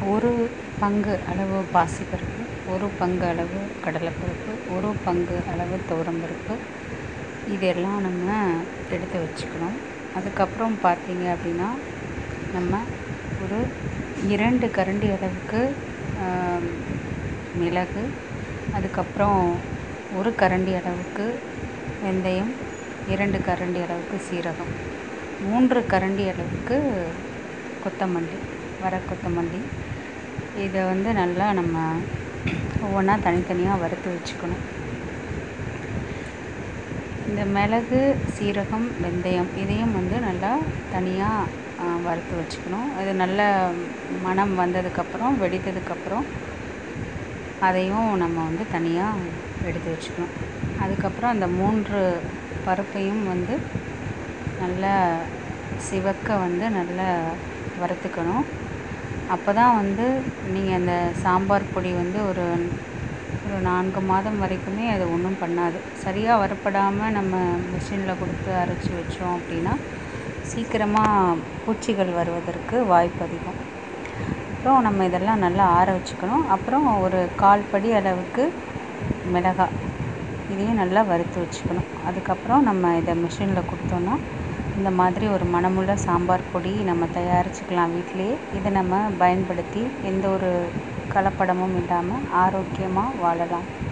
ஒரு பங்கு அளவு பாசிப்பருப்பு ஒரு பங்கு அளவு கடலைப்பருப்பு ஒரு பங்கு அளவு துவரம்பருப்பு இதெல்லாம் நம்ம எடுத்து வச்சுக்கணும் அதுக்கப்புறம் பார்த்தீங்க அப்படின்னா நம்ம ஒரு இரண்டு கரண்டி அளவுக்கு மிளகு அதுக்கப்புறம் ஒரு கரண்டி அளவுக்கு வெந்தயம் இரண்டு கரண்டி அளவுக்கு சீரகம் மூன்று கரண்டி அளவுக்கு கொத்தமல்லி வர கொத்தமல்லி இதை வந்து நல்லா நம்ம ஒவ்வொன்றா தனித்தனியாக வறுத்து வச்சுக்கணும் இந்த மிளகு சீரகம் வெந்தயம் இதையும் வந்து நல்லா தனியாக வறுத்து வச்சுக்கணும் இது நல்ல மணம் வந்ததுக்கப்புறம் வெடித்ததுக்கப்புறம் அதையும் நம்ம வந்து தனியாக எடுத்து வச்சுக்கணும் அதுக்கப்புறம் அந்த மூன்று பருப்பையும் வந்து நல்லா சிவக்க வந்து நல்லா வறுத்துக்கணும் அப்போ தான் வந்து நீங்கள் அந்த சாம்பார் பொடி வந்து ஒரு ஒரு நான்கு மாதம் வரைக்குமே அது ஒன்றும் பண்ணாது சரியாக வறுப்படாமல் நம்ம மிஷினில் கொடுத்து அரைச்சி வச்சோம் அப்படின்னா சீக்கிரமாக பூச்சிகள் வருவதற்கு வாய்ப்பு அதிகம் அப்புறம் நம்ம இதெல்லாம் நல்லா ஆற வச்சுக்கணும் அப்புறம் ஒரு கால் படி அளவுக்கு மிளகாய் இதையும் நல்லா வறுத்து வச்சுக்கணும் அதுக்கப்புறம் நம்ம இதை மிஷினில் கொடுத்தோன்னா இந்த மாதிரி ஒரு மணமுள்ள சாம்பார் பொடி நம்ம தயாரிச்சுக்கலாம் வீட்டிலையே இதை நம்ம பயன்படுத்தி எந்த ஒரு கலப்படமும் இல்லாமல் ஆரோக்கியமாக வாழலாம்